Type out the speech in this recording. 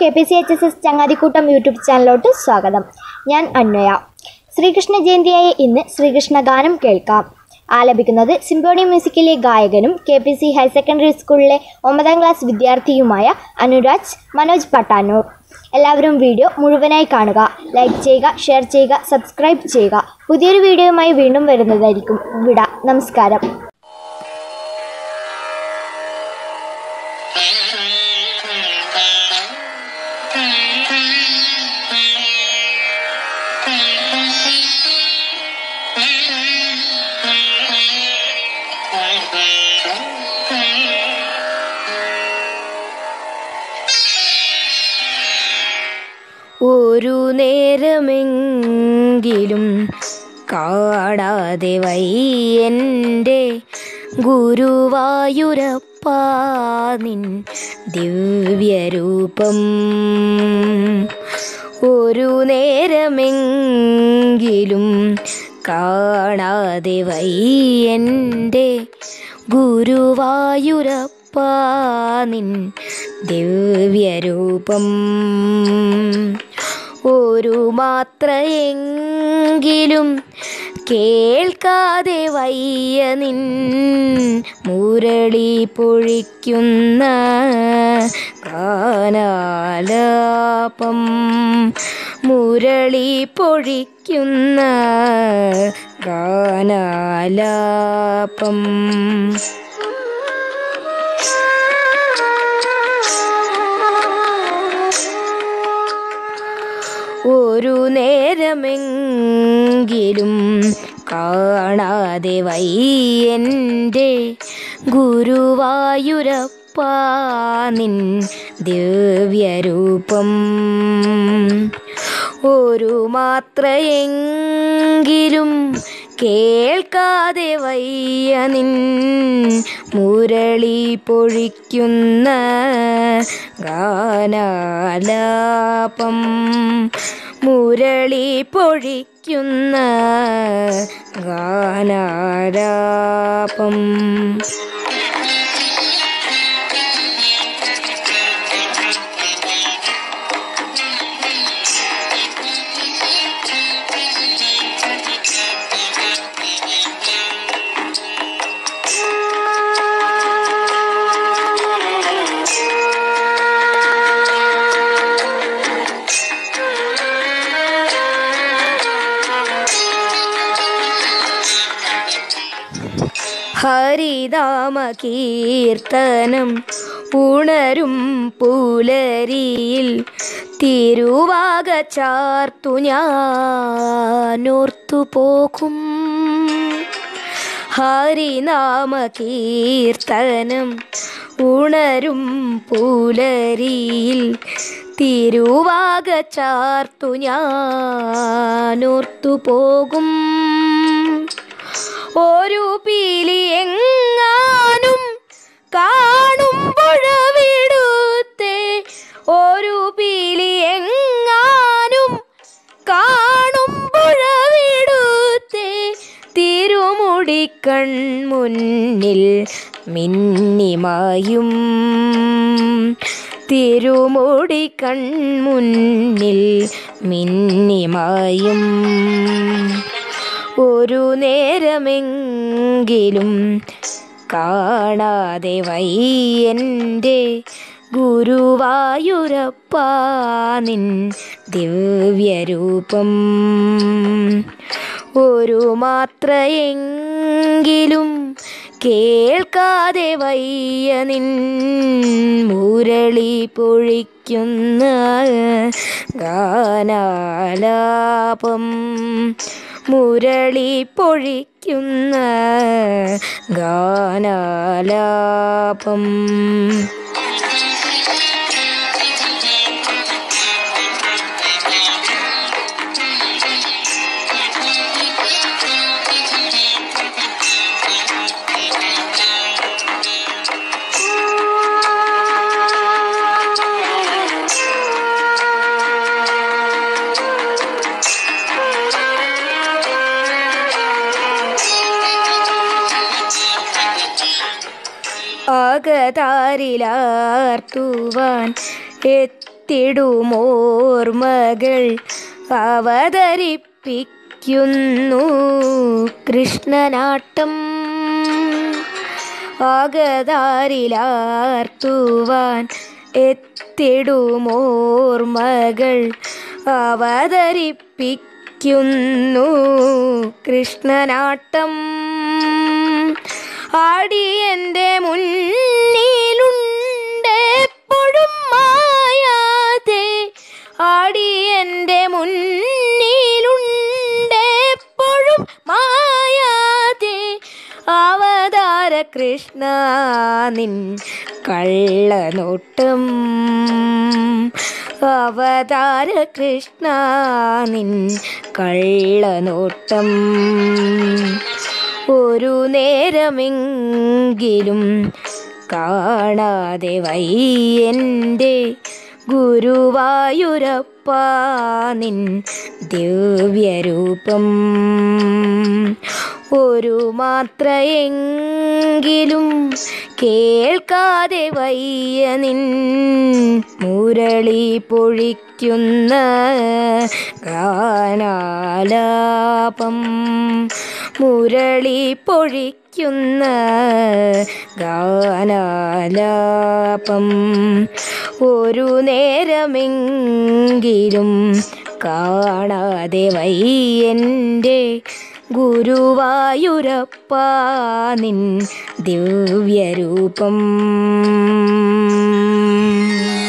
K P C H S S ചങ്ങാതിക്കൂട്ടം YouTube ചാനലിലോട്ട് സ്വാഗതം ഞാൻ അന്വയ ശ്രീകൃഷ്ണ ജയന്തിയായ ഇന്ന് ശ്രീകൃഷ്ണ ഗാനം കേൾക്കാം ആലപിക്കുന്നത് സിംഫോണി മ്യൂസിക്കിലെ ഗായകനും K P C higher secondary സ്കൂളിലെ ഒമ്പതാം ക്ലാസ് വിദ്യാർത്ഥിയുമായ അനുരാജ് മനോജ് പട്ടാനൂർ എല്ലാവരും വീഡിയോ മുഴുവനായി കാണുക ലൈക്ക് ചെയ്യുക ഷെയർ ചെയ്യുക സബ്സ്ക്രൈബ് ചെയ്യുക പുതിയൊരു വീഡിയോയുമായി വീണ്ടും വരുന്നതായിരിക്കും വിട നമസ്കാരം ഒരു നേരമെങ്കിലും കാണാതെ വയ്യൻ്റെ ഗുരുവായൂരപ്പാ നിൻ ദിവ്യരൂപം ഒരു നേരമെങ്കിലും കാണാതെ വയ്യൻ്റെ ഗുരുവായൂരപ്പാ നിൻ ദിവ്യരൂപം ഒരു മാത്രയെങ്കിലും കേൾക്കാതെ വയ്യ നിൻ മുരളി പൊഴിക്കുന്ന ഗാനാലാപം മുരളി പൊഴിക്കുന്ന ഗാനാലാപം ഒരു നേരമെങ്കിലും കാണാതെ വയ്യൻ്റെ ഗുരുവായൂരപ്പാ നിൻ ദിവ്യരൂപം ഒരു മാത്രയെങ്കിലും കേൾക്കാതെ വയ്യ നിൻ മുരളി പൊഴിക്കുന്ന ഗാനാലാപം മുരളി പൊഴിക്കുന്ന ഗാനാലാപം ഹരിതാമ കീർത്തനം ഉണരും പുലരിയിൽ തിരുവാക ചാർത്തു ഞാനോർത്തു പോകും ഹരിനാമ കീർത്തനം ഉണരും പുലരിയിൽ തിരുവാക ചാർത്തു ഞാനോർത്തു പോകും ഒരു പീലി എങ്ങാനും കാണുമ്പോഴവിടുത്തെ ഒരു പീലി എങ്ങാനും കാണുമ്പോഴവിടുത്തെ തിരുമുടി കൺമുന്നിൽ മിന്നിമായും തിരുമുടി കൺമുന്നിൽ മിന്നിമായും ഒരു നേരമെങ്കിലും കാണാതെ വയ്യൻ്റെ ഗുരുവായൂരപ്പാ നിൻ ദിവ്യരൂപം ഒരു മാത്രയെങ്കിലും കേൾക്കാതെ വയ്യ നിൻ മുരളി പൊഴിക്കുന്ന ഗാനാലാപം മുരളി പൊഴിക്കുന്ന ഗാനാലാപം അകതാരിലാർത്തുവാൻ എത്ര എത്തിടുമോർമകൾ അവതരിപ്പിക്കുന്നു കൃഷ്ണനാട്ടം ആകതാരിലാർത്തുവാൻ എത്തിടുമോർമകൾ അവതരിപ്പിക്കുന്നു കൃഷ്ണനാട്ടം ആടി എൻ്റെ മുന്നിലുണ്ട് എപ്പോഴും മായാതെ ആടി എൻ്റെ മുന്നിലുണ്ട് എപ്പോഴും മായാതെ അവതാര കൃഷ്ണ നിൻ കള്ളനോട്ടം അവതാര കൃഷ്ണ നിൻ കള്ളനോട്ടം ഒരു നേരമെങ്കിലും കാണാതെ വയ്യൻ്റെ ഗുരുവായൂരപ്പ നിൻ ദിവ്യരൂപം ഒരു മാത്രയെങ്കിലും കേൾക്കാതെ വയ്യ നിൻ മുരളി പൊഴിക്കുന്ന ഗാനാലാപം മുരളി പൊഴിക്കുന്ന ഗാനാലാപം ഒരു നേരമെങ്കിലും കാണാതെ വയ്യൻ്റെ ഗുരുവായൂരപ്പ നിൻ ദിവ്യരൂപം